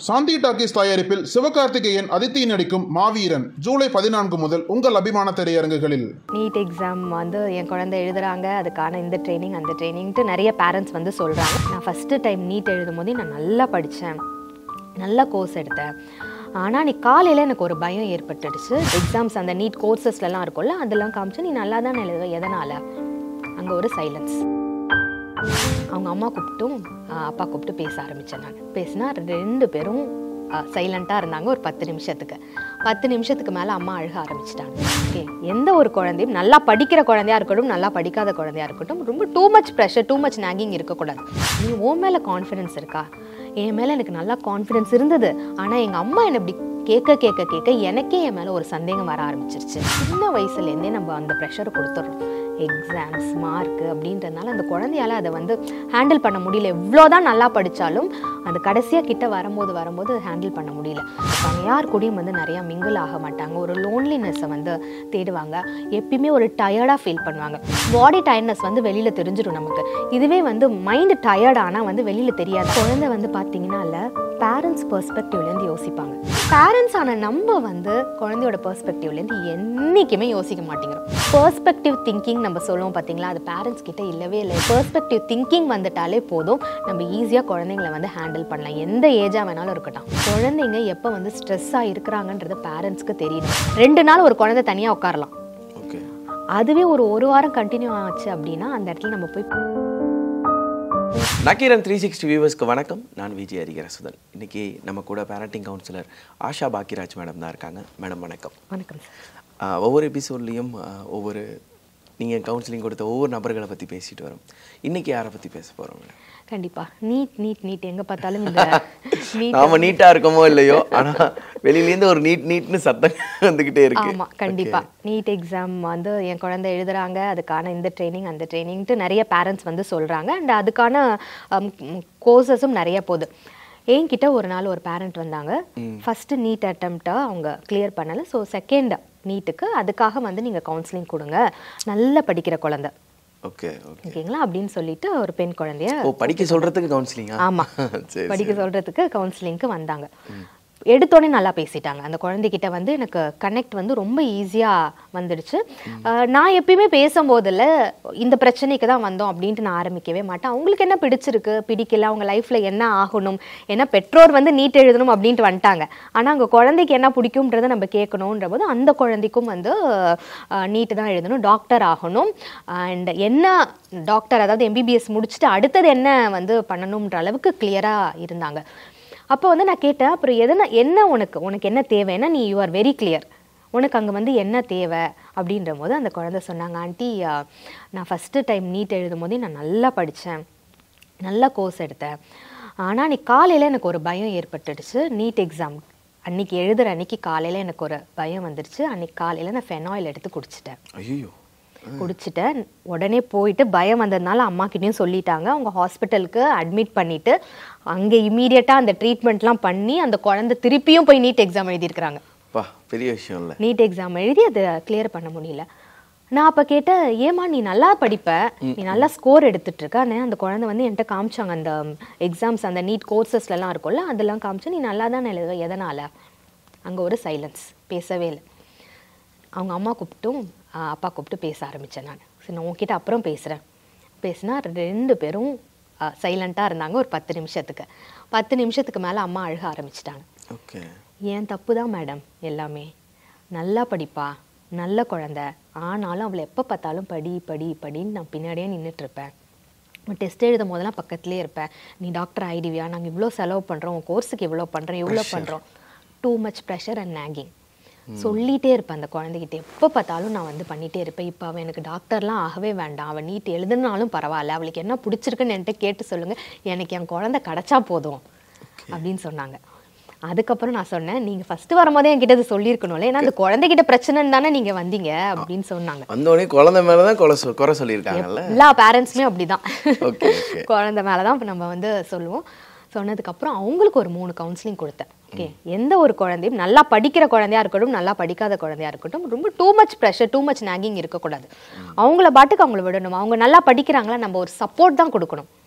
சாந்தி talkies தயாரிப்பில் சிவகார்த்திகேயன் அதித்தி நடிக்கும் மாவீரன் ஜூலை பதினான்கு முதல் உங்கள் அபிமான திரையரங்குகளில் நீட் எக்ஸாம் வந்து என் குழந்தை எழுதுறாங்க அதுக்கான இந்த ட்ரைனிங் அந்த ட்ரைனிங்ட்டு நிறைய பேரண்ட்ஸ் வந்து சொல்கிறாங்க நான் ஃபஸ்ட்டு டைம் நீட் எழுதும் போதே நான் நல்லா படித்தேன் நல்ல கோர்ஸ் எடுத்தேன் ஆனால் அன்னைக்கு காலையில் எனக்கு ஒரு பயம் ஏற்பட்டுடுச்சு எக்ஸாம்ஸ் அந்த நீட் கோர்சஸ்லலாம் இருக்கும்ல அதெல்லாம் காமிச்சு நீ நல்லா தான் எழுதுவ எதனால் அங்கே ஒரு சைலன்ஸ் அவங்க அம்மா கூப்பிட்டும் ஆஹ், அப்பா கூப்பிட்டு பேச ஆரம்பித்தேன் நான் பேசினா ரெண்டு பேரும் சைலண்ட்டாக இருந்தாங்க ஒரு பத்து நிமிஷத்துக்கு பத்து நிமிஷத்துக்கு மேலே அம்மா அழுக ஆரம்பிச்சிட்டாங்க ஓகே எந்த ஒரு குழந்தையும் நல்லா படிக்கிற குழந்தையா இருக்கட்டும் நல்லா படிக்காத குழந்தையா இருக்கட்டும் ரொம்ப too much pressure too much nagging இருக்கக்கூடாது நீ உன் மேலே கான்ஃபிடென்ஸ் இருக்கா என் மேலே எனக்கு நல்லா கான்ஃபிடென்ஸ் இருந்தது ஆனால் எங்கள் அம்மா என்னை இப்படி கேட்க கேட்க கேட்க எனக்கே என் மேலே ஒரு சந்தேகம் வர ஆரம்பிச்சிருச்சு சின்ன வயசுலேருந்தே நம்ம அந்த ப்ரெஷரை கொடுத்துட்றோம் எக்ஸாம்ஸ் மார்க்கு அப்படின்றதுனால அந்த குழந்தையால அதை வந்து ஹேண்டில் பண்ண முடியல எவ்வளோதான் நல்லா படித்தாலும் அது கடைசியாக கிட்ட வரும்போது வரும்போது ஹேண்டில் பண்ண முடியல அவங்க யார் கூடயும் வந்து நிறையா மிங்கிள் ஆக மாட்டாங்க ஒரு லோன்லினஸை வந்து தேடுவாங்க எப்பயுமே ஒரு டயர்டாக ஃபீல் பண்ணுவாங்க பாடி டயர்ட்னஸ் வந்து வெளியில் தெரிஞ்சிடும் நமக்கு இதுவே வந்து மைண்டு டயர்ட் ஆனால் வந்து வெளியில் தெரியாது குழந்தை வந்து பார்த்தீங்கன்னா இல்லை பேரண்ட்ஸ் பெர்ஸ்பெக்டிவ்லேருந்து யோசிப்பாங்க பேரண்ட்ஸ் ஆன நம்ம வந்து குழந்தையோட பெர்ஸ்பெக்டிவ்லேருந்து என்றைக்குமே யோசிக்க மாட்டேங்கிறோம் பெர்ஸ்பெக்டிவ் திங்கிங் நம்ம சொல்லுவோம் பார்த்தீங்களா அது பேரண்ட்ஸ் கிட்ட இல்லவே இல்லை பெர்ஸ்பெக்டிவ் திங்கிங் வந்துட்டாலே போதும் நம்ம ஈஸியாக குழந்தைங்களை வந்து ஹேண்டில் பண்ணலாம் எந்த ஏஜாக வேணாலும் இருக்கட்டும் குழந்தைங்க எப்போ வந்து ஸ்ட்ரெஸ்ஸாக இருக்கிறாங்கன்றது பேரண்ட்ஸ்க்கு தெரியணும் ரெண்டு நாள் ஒரு குழந்தை தனியாக உட்காரலாம் ஓகே அதுவே ஒரு ஒரு வாரம் கண்டினியூ ஆச்சு அப்படின்னா அந்த இடத்துல நம்ம போய் நக்கீரன் த்ரீ சிக்ஸ்டி வியூவர்ஸ்க்கு வணக்கம் நான் விஜய் ஹரிகரசுதன் இன்னைக்கு நம்ம கூட parenting counsellor Asha Bhagyaraj madam தான் இருக்காங்க மேடம் வணக்கம் வணக்கம் சார் ஆஹ் ஒவ்வொரு எபிசோட்லேயும் ஒவ்வொரு நீங்கள் கவுன்சிலிங் கொடுத்த ஒவ்வொரு நபர்களை பற்றி பேசிட்டு வரோம் இன்னைக்கு யாரை பற்றி பேச போகிறோம் மேடம் கண்டிப்பா நீட் நீட் நீட் எங்க பார்த்தாலும் இந்த நீட் நாம நீட்டா இருக்கோமோ இல்லையோ ஆனா வெளியிலேருந்து ஒரு நீட் நீட்னு சத்தம் வந்துகிட்டே இருக்கு ஆமா கண்டிப்பா நீட் எக்ஸாம் வந்து என் குழந்தை எழுதுறாங்க அதுக்கான இந்த ட்ரைனிங் அந்த ட்ரைனிங்ட்டு நிறைய பேரண்ட்ஸ் வந்து சொல்றாங்க அண்ட் அதுக்கான கோர்சஸும் நிறைய போகுது என்கிட்ட ஒரு நாள் ஒரு பேரண்ட் வந்தாங்க ஃபர்ஸ்ட் நீட் அட்டம்ப்டை அவங்க கிளியர் பண்ணல ஸோ செகண்ட் நீட்டுக்கு அதுக்காக வந்து நீங்க கவுன்சிலிங் கொடுங்க நல்லா படிக்கிற குழந்தை ஓகே ஓகே ஓகேங்களா அப்படின்னு சொல்லிட்டு ஒரு பெண் குழந்தைய ஓ படிக்க சொல்றதுக்கு கவுன்சிலிங்கா ஆமா சரி படிக்க சொல்றதுக்கு கவுன்சிலிங்க்கு வந்தாங்க எடுத்தோடனே நல்லா பேசிட்டாங்க அந்த குழந்தைகிட்ட வந்து எனக்கு கனெக்ட் வந்து ரொம்ப ஈஸியா வந்துடுச்சு அஹ் நான் எப்பயுமே பேசும்போதில் இந்த பிரச்சனைக்கு தான் வந்தோம் அப்படின்ட்டு நான் ஆரம்பிக்கவே மாட்டேன் அவங்களுக்கு என்ன பிடிச்சிருக்கு பிடிக்கல அவங்க லைஃப்ல என்ன ஆகணும் ஏன்னா பெற்றோர் வந்து நீட் எழுதணும் அப்படின்ட்டு வந்துட்டாங்க ஆனா அங்க குழந்தைக்கு என்ன பிடிக்கும்ன்றதை நம்ம கேட்கணுன்ற போது அந்த குழந்தைக்கும் வந்து நீட்டு தான் எழுதணும் டாக்டர் ஆகணும் அண்ட் என்ன டாக்டர் அதாவது எம்பிபிஎஸ் முடிச்சுட்டு அடுத்தது என்ன வந்து பண்ணணுன்ற அளவுக்கு கிளியரா இருந்தாங்க அப்போ வந்து நான் கேட்டேன் அப்புறம் எதனா என்ன உனக்கு உனக்கு என்ன தேவைன்னா நீ யூ ஆர் வெரி கிளியர் உனக்கு அங்கே வந்து என்ன தேவை அப்படின்ற போது அந்த குழந்தை சொன்னாங்க ஆண்டி நான் ஃபஸ்ட்டு டைம் நீட் எழுதும் போதே நான் நல்லா படித்தேன் நல்ல கோர்ஸ் எடுத்தேன் ஆனால் அன்னைக்கு காலையில் எனக்கு ஒரு பயம் ஏற்பட்டுடுச்சு நீட் எக்ஸாம் அன்னைக்கு எழுதுகிற அன்னைக்கு காலையில் எனக்கு ஒரு பயம் வந்துடுச்சு அன்னைக்கு காலையில் நான் ஃபெனாயில் எடுத்து குடிச்சிட்டேன் ஐயோ குடிச்சிட்டேன் உடனே போயிட்டு பயம் வந்ததுனால அம்மா கிட்டயும் சொல்லிட்டாங்க அவங்க ஹாஸ்பிட்டலுக்கு அட்மிட் பண்ணிட்டு அங்கே இமீடியட்டாக அந்த ட்ரீட்மெண்ட்லாம் பண்ணி அந்த குழந்தை திருப்பியும் போய் நீட் எக்ஸாம் எழுதியிருக்கிறாங்க பா பெரிய விஷயம் இல்ல நீட் எக்ஸாம் எழுதி அதை கிளியர் பண்ண முடியல நான் அப்போ கேட்டேன் ஏமா நீ நல்லா படிப்ப நீ நல்லா ஸ்கோர் எடுத்துட்டு இருக்க ஆனா அந்த குழந்தை வந்து என்கிட்ட காமிச்சாங்க அந்த எக்ஸாம்ஸ் அந்த நீட் கோர்சஸ்லலாம் இருக்கும்ல அதெல்லாம் காமிச்சு நீ நல்லா தான் எழுதுவ எதனால அங்கே ஒரு சைலன்ஸ் பேசவே இல்லை அவங்க அம்மா கூப்பிட்டும் ஆஹ், அப்பா கூப்பிட்டு பேச ஆரம்பித்தேன் நான் சரி நான் உங்ககிட்ட அப்புறம் பேசுகிறேன் பேசினா ரெண்டு பேரும் சைலண்ட்டாக இருந்தாங்க ஒரு பத்து நிமிஷத்துக்கு பத்து நிமிஷத்துக்கு மேலே அம்மா அழுக ஆரம்பிச்சிட்டாங்க ஓகே ஏன் தப்பு தான் மேடம் எல்லாமே நல்லா படிப்பா நல்ல குழந்தை ஆனாலும் அவளை எப்போ பார்த்தாலும் படி படி படின்னு நான் பின்னாடியே நின்றுட்டு இருப்பேன் டெஸ்ட் எழுதும் போதெல்லாம் பக்கத்துலேயே இருப்பேன் நீ டாக்டர் ஆயிடுவியா நாங்கள் இவ்வளோ செலவு பண்ணுறோம் உன் கோர்ஸுக்கு இவ்வளோ பண்ணுறோம் இவ்வளோ பண்ணுறோம் too much pressure and nagging சொல்லிட்டே இருப்பேன் அந்த குழந்தைகிட்ட எப்போ பார்த்தாலும் நான் வந்து பண்ணிட்டே இருப்பேன் இப்போ அவன் எனக்கு டாக்டர்லாம் ஆகவே வேண்டாம் அவன் நீட் எழுதுனாலும் பரவாயில்ல அவளுக்கு என்ன பிடிச்சிருக்குன்னு என்கிட்ட கேட்டு சொல்லுங்க எனக்கு என் குழந்தை கிடைச்சா போதும் அப்படின்னு சொன்னாங்க அதுக்கப்புறம் நான் சொன்னேன் நீங்க ஃபர்ஸ்ட் வரும்போதே என்கிட்ட இது சொல்லியிருக்கணும்ல ஏன்னா அந்த குழந்தைகிட்ட பிரச்சனைன்னு தானே நீங்க வந்தீங்க அப்படின்னு சொன்னாங்க வந்தோடனே குழந்தை மேலதான் குறை சொல் குறை சொல்லியிருக்காங்கல்ல எல்லா பேரண்ட்ஸுமே அப்படிதான் ஓகே ஓகே குழந்தை மேலே தான் நம்ம வந்து சொல்லுவோம் சொன்னதுக்கப்புறம் அவங்களுக்கு ஒரு மூணு கவுன்சிலிங் கொடுத்தேன் ஓகே எந்த ஒரு குழந்தையும் நல்லா படிக்கிற குழந்தையா இருக்கட்டும் நல்லா படிக்காத குழந்தையா இருக்கட்டும் ரொம்ப too much pressure too much nagging இருக்கக்கூடாது அவங்கள பாட்டுக்கு அவங்கள விடணும் அவங்க நல்லா படிக்கிறாங்களா நம்ம ஒரு சப்போர்ட் தான் கொடுக்கணும்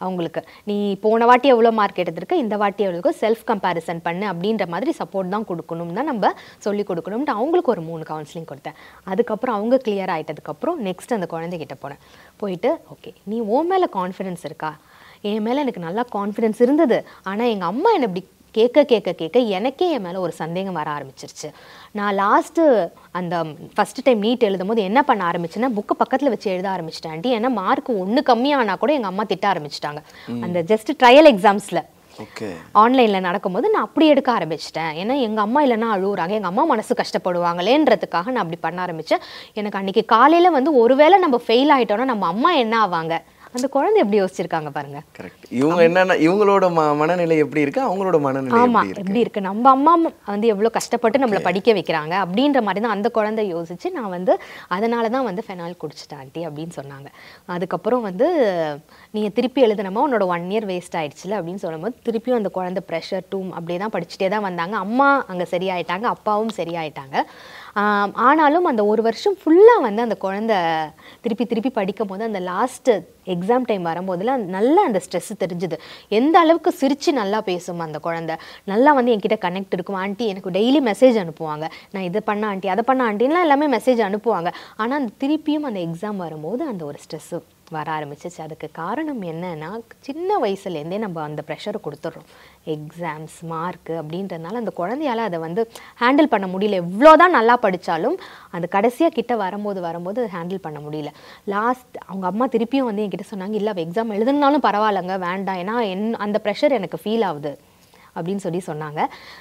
அவங்களுக்கு நீ போன வாட்டி எவ்வளோ மார்க் எடுத்திருக்க இந்த வாட்டி எவ்வளோ செல்ஃப் கம்பேரிசன் பண்ணு அப்படின்ற மாதிரி சப்போர்ட் தான் கொடுக்கணும் தான் நம்ம சொல்லி கொடுக்கணும்ட்டு அவங்களுக்கு ஒரு மூணு கவுன்சிலிங் கொடுத்தேன் அதுக்கப்புறம் அவங்க கிளியர் ஆகிட்டதுக்கப்புறம் நெக்ஸ்ட் அந்த குழந்தைகிட்ட போனேன் போயிட்டு ஓகே நீ உன் மேலே கான்ஃபிடென்ஸ் இருக்கா என் மேலே எனக்கு நல்லா கான்ஃபிடென்ஸ் இருந்தது ஆனால் எங்கள் அம்மா என்னை இப்படி கேட்க கேட்க கேட்க எனக்கே என் மேலே ஒரு சந்தேகம் வர ஆரம்பிச்சிருச்சு நான் லாஸ்ட்டு அந்த ஃபஸ்ட்டு டைம் நீட் எழுதும் போது என்ன பண்ண ஆரம்பிச்சேன்னா புக்கு பக்கத்தில் வச்சு எழுத ஆரம்பிச்சிட்டேன் ஆண்டி ஏன்னா மார்க் ஒன்று கம்மியானா கூட எங்கள் அம்மா திட்ட ஆரம்பிச்சிட்டாங்க அந்த ஜஸ்ட் ட்ரையல் எக்ஸாம்ஸில் ஓகே ஆன்லைனில் நடக்கும்போது நான் அப்படி எடுக்க ஆரம்பிச்சிட்டேன் ஏன்னா எங்கள் அம்மா இல்லைன்னா அழுகுறாங்க எங்கள் அம்மா மனசு கஷ்டப்படுவாங்களேன்றதுக்காக நான் அப்படி பண்ண ஆரம்பித்தேன் எனக்கு அன்றைக்கி காலையில் வந்து ஒருவேளை நம்ம ஃபெயில் ஆகிட்டோன்னா நம்ம அம்மா என்ன ஆவாங்க அந்த குழந்தை எப்படி யோசிச்சிருக்காங்க பாருங்க கரெக்ட் இவங்க என்னன்னா இவங்களோட ம மனநிலை எப்படி இருக்கு அவங்களோட மனநிலை ஆமா எப்படி இருக்கு எப்படி இருக்கு நம்ம அம்மா வந்து எவ்வளவு கஷ்டப்பட்டு நம்மள படிக்க வைக்கிறாங்க அப்படின்ற மாதிரி தான் அந்த குழந்தை யோசிச்சு நான் வந்து அதனால தான் வந்து ஃபெனால் குடிச்சிட்டேன் ஆண்டி அப்படின்னு சொன்னாங்க அதுக்கப்புறம் வந்து நீங்க திருப்பி எழுதுனமா உன்னோட ஒன் இயர் வேஸ்ட் ஆயிடுச்சுல அப்படின்னு சொல்லும்போது திருப்பியும் அந்த குழந்தை ப்ரெஷர் டூம் அப்படியே தான் படிச்சுட்டே தான் வந்தாங்க அம்மா அங்க சரியாயிட்டாங்க அப்பாவும் சரியாயிட்டாங்க ஆம், ஆனாலும் அந்த ஒரு வருஷம் ஃபுல்லாக வந்து அந்த குழந்தை திருப்பி திருப்பி படிக்கும் போது அந்த லாஸ்ட் எக்ஸாம் டைம் வரும்போதெல்லாம் நல்லா அந்த ஸ்ட்ரெஸ் தெரிஞ்சுது எந்த அளவுக்கு சிரிச்சு நல்லா பேசும் அந்த குழந்தை நல்லா வந்து என்கிட்ட கனெக்ட் இருக்கும் ஆண்டி எனக்கு டெய்லி மெசேஜ் அனுப்புவாங்க நான் இதை பண்ண ஆண்டி அதை பண்ண ஆண்டின்லாம் எல்லாமே மெசேஜ் அனுப்புவாங்க ஆனால் அந்த திருப்பியும் அந்த எக்ஸாம் வரும்போது அந்த ஒரு ஸ்ட்ரெஸ்ஸு வர ஆரம்பிச்சிச்சு அதுக்கு காரணம் என்னன்னா சின்ன வயசுலேருந்தே நம்ம அந்த ப்ரெஷரை கொடுத்துட்றோம் எக்ஸாம்ஸ் மார்க்கு அப்படின்றதுனால அந்த குழந்தையால அதை வந்து ஹேண்டில் பண்ண முடியல எவ்வளோதான் நல்லா படித்தாலும் அந்த கடைசியாக கிட்ட வரும்போது வரும்போது ஹேண்டில் பண்ண முடியல லாஸ்ட் அவங்க அம்மா திருப்பியும் வந்து என்கிட்ட சொன்னாங்க இல்லை எக்ஸாம் எழுதுனாலும் பரவாயில்லைங்க வேண்டாம் ஏன்னா என் அந்த ப்ரெஷர் எனக்கு ஃபீல் ஆகுது அப்படின்னு சொல்லி சொன்னாங்க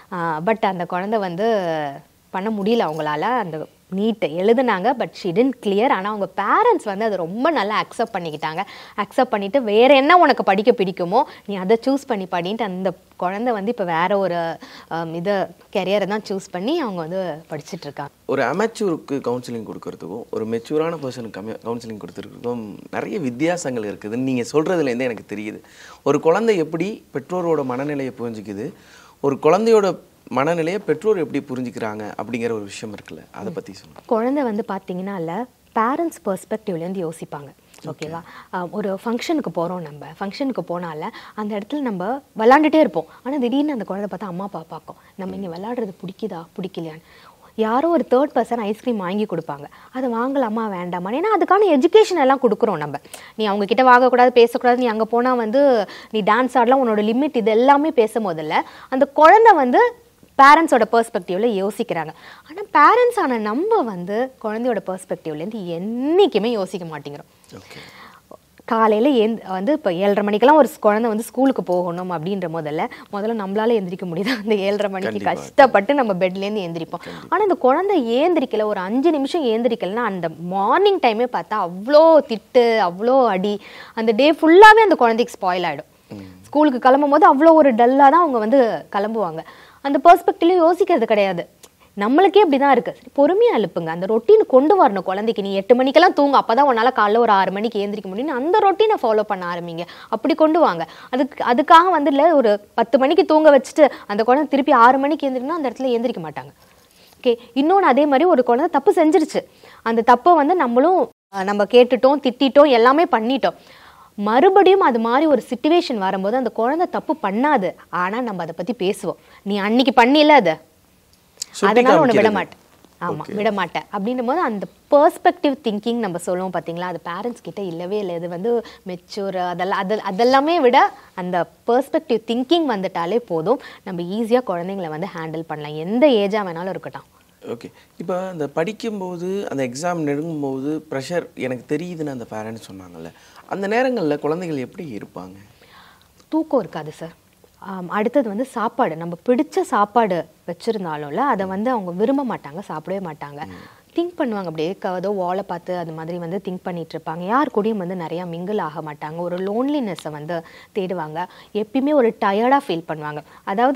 பட் அந்த குழந்தை வந்து பண்ண முடியல அவங்களால அந்த நீட் எழுதுனாங்க பட் ஷி டென்ட் கிளியர் ஆனால் அவங்க பேரண்ட்ஸ் வந்து அதை ரொம்ப நல்லா அக்செப்ட் பண்ணிக்கிட்டாங்க அக்செப்ட் பண்ணிட்டு வேற என்ன உனக்கு படிக்க பிடிக்குமோ நீ அதை சூஸ் பண்ணி படின்ட்டு அந்த குழந்தை வந்து இப்போ வேற ஒரு ஆம், இதை கெரியரை தான் சூஸ் பண்ணி அவங்க வந்து படிச்சிட்டு இருக்காங்க ஒரு அமெச்சூருக்கு கவுன்சிலிங் கொடுக்கறதுக்கும் ஒரு மெச்சூரான பர்சனுக்கு கவுன்சிலிங் கொடுத்துருக்கிறதுக்கும் நிறைய வித்தியாசங்கள் இருக்குதுன்னு நீங்கள் சொல்கிறதுலேருந்தே எனக்கு தெரியுது ஒரு குழந்தை எப்படி பெற்றோரோட மனநிலையை புரிஞ்சுக்குது ஒரு குழந்தையோட மனநிலையை பெற்றோர் எப்படி புரிஞ்சுக்கிறாங்க அப்படிங்கிற ஒரு விஷயம் இருக்குல்ல அதை பற்றி சொல்லுங்கள் குழந்தை வந்து பார்த்தீங்கன்னா இல்லை பேரண்ட்ஸ் பெர்ஸ்பெக்டிவ்லேருந்து யோசிப்பாங்க ஓகேவா ஆஹ் ஒரு ஃபங்க்ஷனுக்கு போகிறோம் நம்ம ஃபங்க்ஷனுக்கு போனால அந்த இடத்துல நம்ம விளாண்டுட்டே இருப்போம் ஆனால் திடீர்னு அந்த குழந்தை பார்த்தா அம்மா அப்பா பார்க்கும் நம்ம இங்கே விளாடுறது பிடிக்குதா பிடிக்கலையான்னு யாரோ ஒரு தேர்ட் பர்சன் ஐஸ்கிரீம் வாங்கி கொடுப்பாங்க அதை வாங்கலாமா வேண்டாமா ஏன்னா அதுக்கான எஜுகேஷன் எல்லாம் கொடுக்குறோம் நம்ம நீ அவங்க கிட்ட வாங்கக்கூடாது பேசக்கூடாது நீ அங்கே போனால் வந்து நீ டான்ஸ் ஆடலாம் உன்னோட லிமிட் இது எல்லாமே பேசும் போதில்ல அந்த குழந்தை வந்து பேரண்ட்ஸோட பெர்ஸ்பெக்டிவ்ல யோசிக்கிறாங்க ஆனால் பேரண்ட்ஸ் ஆன நம்ம வந்து குழந்தையோட பெர்ஸ்பெக்டிவ்லேருந்து என்றைக்குமே யோசிக்க மாட்டேங்கிறோம் ஓகே காலையில் ஏந்த் வந்து இப்போ ஏழரை மணிக்கெல்லாம் ஒரு குழந்தை வந்து ஸ்கூலுக்கு போகணும் அப்படின்ற முதல்ல முதல்ல நம்மளால எந்திரிக்க முடியுது அந்த ஏழரை மணிக்கு கண்டிப்பா. கஷ்டப்பட்டு நம்ம பெட்லேருந்து எந்திரிப்போம் ஆனால் இந்த குழந்தை ஏந்திரிக்கல ஒரு அஞ்சு நிமிஷம் ஏந்திரிக்கலன்னா அந்த மார்னிங் டைமே பார்த்தா அவ்வளோ திட்டு அவ்வளோ அடி அந்த டே ஃபுல்லாகவே அந்த குழந்தைக்கு ஸ்பாயில் ஆகிடும் ஸ்கூலுக்கு கிளம்பும் போது அவ்வளோ ஒரு டல்லாக தான் அவங்க வந்து கிளம்புவாங்க அந்த பெர்ஸ்பெக்டிவ்லையும் யோசிக்கிறது கிடையாது நம்மளுக்கே அப்படிதான் இருக்கு சரி பொறுமையா எழுப்புங்க அந்த ரொட்டீன் கொண்டு வரணும் குழந்தைக்கு நீ எட்டு மணிக்கெல்லாம் தூங்க அப்பதான் உன்னால காலைல ஒரு ஆறு மணிக்கு ஏந்திரிக்க முடியும் அந்த ரொட்டீனை ஃபாலோ பண்ண ஆரம்பிங்க அப்படி கொண்டு வாங்க அதுக்கு அதுக்காக வந்து இல்ல ஒரு பத்து மணிக்கு தூங்க வச்சுட்டு அந்த குழந்தை திருப்பி ஆறு மணிக்கு ஏந்திரிக்கணும் அந்த இடத்துல ஏந்திரிக்க மாட்டாங்க ஓகே இன்னொன்று அதே மாதிரி ஒரு குழந்தை தப்பு செஞ்சிருச்சு அந்த தப்பை வந்து நம்மளும் அஹ், நம்ம கேட்டுட்டோம் திட்டிட்டோம் எல்லாமே பண்ணிட்டோம் மறுபடியும் அது மாதிரி ஒரு சுச்சுவேஷன் வரும்போது அந்த குழந்தை தப்பு பண்ணாது ஆனா நம்ம அதை பத்தி பேசுவோம் நீ அன்னைக்கு பண்ணில அதை சுட்டி அதனால உன்னை விட காமிக்கிறது. மாட்டேன் ஆமா விட மாட்டேன் அப்படின்னும் போது அந்த பெர்ஸ்பெக்டிவ் திங்கிங் நம்ம சொல்லுவோம் பாத்தீங்களா அது பேரண்ட்ஸ் கிட்ட இல்லவே இல்லை இது வந்து மெச்சூர் அதெல்லாம் அது அதெல்லாமே விட அந்த பெர்ஸ்பெக்டிவ் திங்கிங் வந்துட்டாலே போதும் நம்ம ஈஸியா குழந்தைங்களை வந்து ஹேண்டில் பண்ணலாம் எந்த ஏஜா வேணாலும் இருக்கட்டும் ஓகே இப்போ அந்த படிக்கும்போது அந்த எக்ஸாம் நெருங்கும்போது ப்ரெஷர் எனக்கு தெரியுதுன்னு அந்த பேரண்ட்ஸ் சொன்னாங்கல்ல அந்த நேரங்களில் குழந்தைகள் எப்படி இருப்பாங்க தூக்கம் இருக்காது சார் ஆம், அடுத்தது வந்து சாப்பாடு நம்ம பிடிச்ச சாப்பாடு வச்சுருந்தாலும்ல அதை வந்து அவங்க விரும்ப மாட்டாங்க சாப்பிடவே மாட்டாங்க திங்க் பண்ணுவாங்க அப்படியே க- ஏதோ வாலை பார்த்து அது மாதிரி வந்து திங்க் பண்ணிட்டு இருப்பாங்க யார் கூடயும் வந்து நிறையா மிங்கிள் ஆக மாட்டாங்க ஒரு லோன்லினஸை வந்து தேடுவாங்க எப்பயுமே ஒரு டயர்டாக ஃபீல் பண்ணுவாங்க அதாவது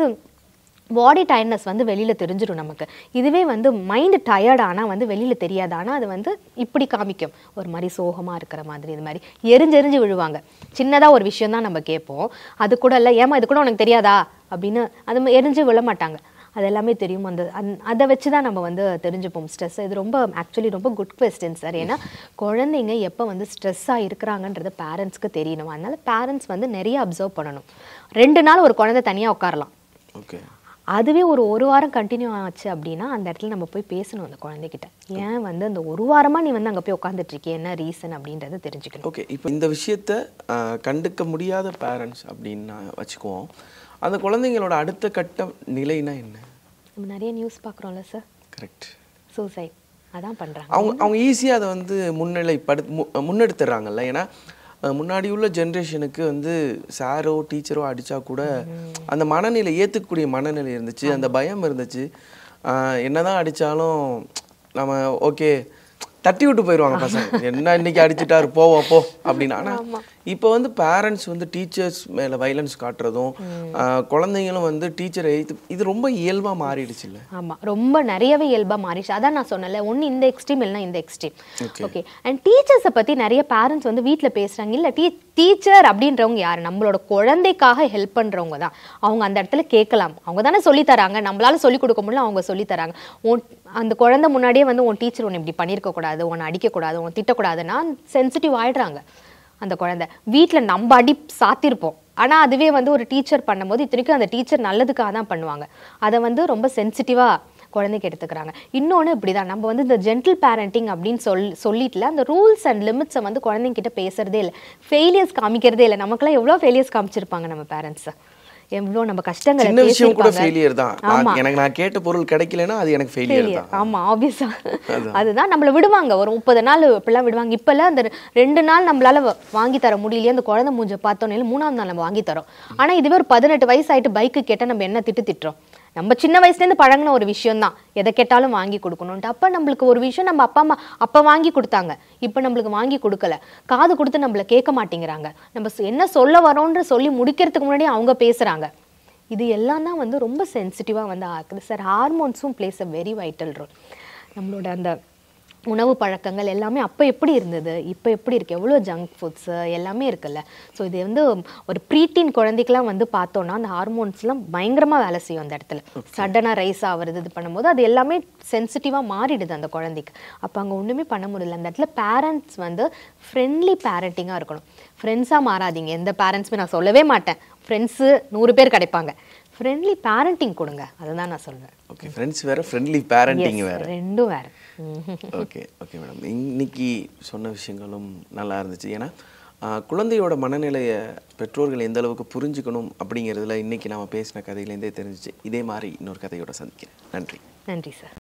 பாடி டயர்ட்னஸ் வந்து வெளியில் தெரிஞ்சிடும் நமக்கு இதுவே வந்து மைண்டு டயர்ட் ஆனால் வந்து வெளியில் தெரியாது ஆனால் அது வந்து இப்படி காமிக்கும் ஒரு மாதிரி சோகமாக இருக்கிற மாதிரி இது மாதிரி எரிஞ்செரிஞ்சு விழுவாங்க சின்னதாக ஒரு விஷயம் தான் நம்ம கேட்போம் அது கூட இல்லை ஏமா இது கூட உனக்கு தெரியாதா அப்படின்னு அது மா- எரிஞ்சு விழ மாட்டாங்க அது எல்லாமே தெரியும் அந்த அந்- அதை வச்சு தான் நம்ம வந்து தெரிஞ்சுப்போம் ஸ்ட்ரெஸ் இது ரொம்ப ஆக்சுவலி ரொம்ப குட் கொஸ்டின் சார் ஏன்னா குழந்தைங்க எப்போ வந்து ஸ்ட்ரெஸ்ஸாக இருக்கிறாங்கன்றது பேரண்ட்ஸ்க்கு தெரியணும் அதனால பேரண்ட்ஸ் வந்து நிறைய அப்சர்வ் பண்ணணும் ரெண்டு நாள் ஒரு குழந்தை தனியாக உட்காரலாம் ஓகே அதுவே ஒரு ஒரு வாரம் கண்டினியூ ஆச்சு அப்படின்னா அந்த இடத்துல நம்ம போய் பேசணும் அந்த குழந்தைகிட்ட ஏன் வந்து அந்த ஒரு வாரமா நீ வந்து அங்கே போய் உட்காந்துட்டு இருக்கிய என்ன ரீசன் அப்படின்றத தெரிஞ்சுக்கணும் ஓகே இப்போ இந்த விஷயத்த ஆஹ், கண்டுக்க முடியாத பேரண்ட்ஸ் அப்படின்னு நான் வச்சுக்குவோம் அந்த குழந்தைங்களோட அடுத்த கட்ட நிலைனா என்ன நம்ம நிறைய நியூஸ் பார்க்குறோம்ல சார் கரெக்ட் சூசைட் அதான் பண்றாங்க அவங்க அவங்க ஈஸியாக அதை வந்து முன்னிலைப்படு மு- முன்னெடுத்துடுறாங்கல்ல ஏன்னா அஹ், முன்னாடி உள்ள ஜென்ரேஷனுக்கு வந்து சாரோ டீச்சரோ அடித்தா கூட அந்த மனநிலை ஏற்றுக்கக்கூடிய மனநிலை இருந்துச்சு அந்த பயம் இருந்துச்சு அஹ், என்னதான் அடித்தாலும் நம்ம ஓகே தட்டி விட்டு போயிடுவாங்க பசங்க என்ன இன்னைக்கு அடிச்சிட்டாரு போவோம் போ அப்படின்னு ஆனால் இப்போ வந்து பேரண்ட்ஸ் வந்து டீச்சர்ஸ் மேலே வைலன்ஸ் காட்டுறதும் அஹ், குழந்தைங்களும் வந்து டீச்சரை இது ரொம்ப இயல்பாக மாறிடுச்சு இல்லை ஆமா ரொம்ப நிறையவே இயல்பா மாறிடுச்சு அதான் நான் சொன்னல ஒண்ணு இந்த எக்ஸ்ட்ரீம் இல்லைன்னா இந்த எக்ஸ்ட்ரீம் ஓகே அண்ட் டீச்சர்ஸை பத்தி நிறைய பேரண்ட்ஸ் வந்து வீட்ல பேசுறாங்க இல்ல டீ டீச்சர் அப்படின்றவங்க யாரு நம்மளோட குழந்தைக்காக ஹெல்ப் பண்றவங்க தான் அவங்க அந்த இடத்துல கேட்கலாம் அவங்க தானே சொல்லி தராங்க நம்மளால சொல்லி கொடுக்க முடியல அவங்க சொல்லி தராங்க உன் அந்த குழந்தை முன்னாடியே வந்து உன் டீச்சர் உன்னை இப்படி பண்ணியிருக்க கூடாது உன்னை அடிக்கக்கூடாது உன்னை திட்டக்கூடாதுன்னா சென்சிட்டிவ் ஆயிடுறாங்க அந்த குழந்தை வீட்டில் நம்ம அடி சாத்திருப்போம் ஆனால் அதுவே வந்து ஒரு டீச்சர் பண்ணும்போது இத்தனைக்கும் அந்த டீச்சர் நல்லதுக்காக தான் பண்ணுவாங்க அதை வந்து ரொம்ப சென்சிட்டிவாக குழந்தைக்கு எடுத்துக்கிறாங்க இன்னொன்று இப்படிதான் நம்ம வந்து இந்த ஜென்டில் பேரண்டிங் அப்படின்னு சொல் சொல்லிட்டுல அந்த ரூல்ஸ் அண்ட் லிமிட்ஸை வந்து குழந்தைங்க கிட்ட பேசுறதே இல்லை ஃபெயிலியர்ஸ் காமிக்கிறதே இல்லை நமக்கெல்லாம் எவ்வளோ ஃபெயிலியர்ஸ் காமிச்சிருப்பாங்க நம்ம பேரண்ட்ஸ் எவ்வளோ நம்ம கஷ்டங்களை சின்ன விஷயம் கூட பேசியிருப்பாங்க. ஃபெயிலியர் தான் ஆமா நான் எனக்கு நான் கேட்ட பொருள் கிடைக்கலன்னா அது எனக்கு ஃபெயிலியர் failure. தான் ஆமா ஆப்வியஸா அதுதான் நம்மள விடுவாங்க ஒரு முப்பது நாள் இப்படிலாம் விடுவாங்க இப்பெல்லாம் அந்த ரெண்டு நாள் நம்மளால வ- வாங்கி தர முடியலையே அந்த குழந்தை மூஞ்ச பார்த்தோன்னே மூணாவது நாள் நம்ம வாங்கி தரோம் ஆனா இதுவே ஒரு பதினெட்டு வயசு ஆயிட்டு பைக்கு கேட்டா நம்ம என்ன திட்டு திட்டுறோம் நம்ம சின்ன வயசுல இருந்து பழகின ஒரு விஷயம் தான் எதை கேட்டாலும் வாங்கி கொடுக்கணும்ட்டு அப்ப நம்மளுக்கு ஒரு விஷயம் நம்ம அப்பா அம்மா அப்ப வாங்கி கொடுத்தாங்க இப்ப நம்மளுக்கு வாங்கி கொடுக்கல காது கொடுத்து நம்மள கேட்க மாட்டேங்கிறாங்க நம்ம சொ- என்ன சொல்ல வரோன்ற சொல்லி முடிக்கிறதுக்கு முன்னாடி அவங்க பேசுறாங்க இது எல்லாம் தான் வந்து ரொம்ப சென்சிட்டிவாக வந்து ஆக்குது சார் ஹார்மோன்ஸும் plays a very vital role நம்மளோட அந்த உணவு பழக்கங்கள் எல்லாமே அப்போ எப்படி இருந்தது இப்போ எப்படி இருக்கு எவ்வளோ ஜங்க் ஃபுட்ஸு எல்லாமே இருக்குல்ல ஸோ இது வந்து ஒரு ப்ரீட்டீன் குழந்தைக்கெலாம் வந்து பார்த்தோன்னா அந்த ஹார்மோன்ஸ்லாம் பயங்கரமாக வேலை செய்யும் அந்த இடத்துல சடனாக ரைஸ் ஆகுறது இது பண்ணும்போது அது எல்லாமே சென்சிட்டிவாக மாறிடுது அந்த குழந்தைக்கு அப்போ அங்கே ஒன்றுமே பண்ண முடியல அந்த இடத்துல பேரண்ட்ஸ் வந்து ஃப்ரெண்ட்லி பேரண்டிங்காக இருக்கணும் ஃப்ரெண்ட்ஸாக மாறாதீங்க எந்த பேரண்ட்ஸுமே நான் சொல்லவே மாட்டேன் ஃப்ரெண்ட்ஸு நூறு பேர் கிடைப்பாங்க ஃப்ரெண்ட்லி பேரண்டிங் கொடுங்க அதுதான் நான் சொல்வேன் ஓகே ஃப்ரெண்ட்ஸ் வேற ஃப்ரெண்ட்லி பேரண்டிங் Yes, வேற ரெண்டும் வேற ஓகே ஓகே மேடம் இன்னைக்கு சொன்ன விஷயங்களும் நல்லா இருந்துச்சு ஏன்னா ஆஹ், குழந்தையோட மனநிலையை பெற்றோர்கள் எந்த அளவுக்கு புரிஞ்சுக்கணும் அப்படிங்கிறதுல இன்னைக்கு நாம பேசின கதையிலேருந்தே தெரிஞ்சிச்சு இதே மாதிரி இன்னொரு கதையோட சந்திக்கிறேன் நன்றி நன்றி சார்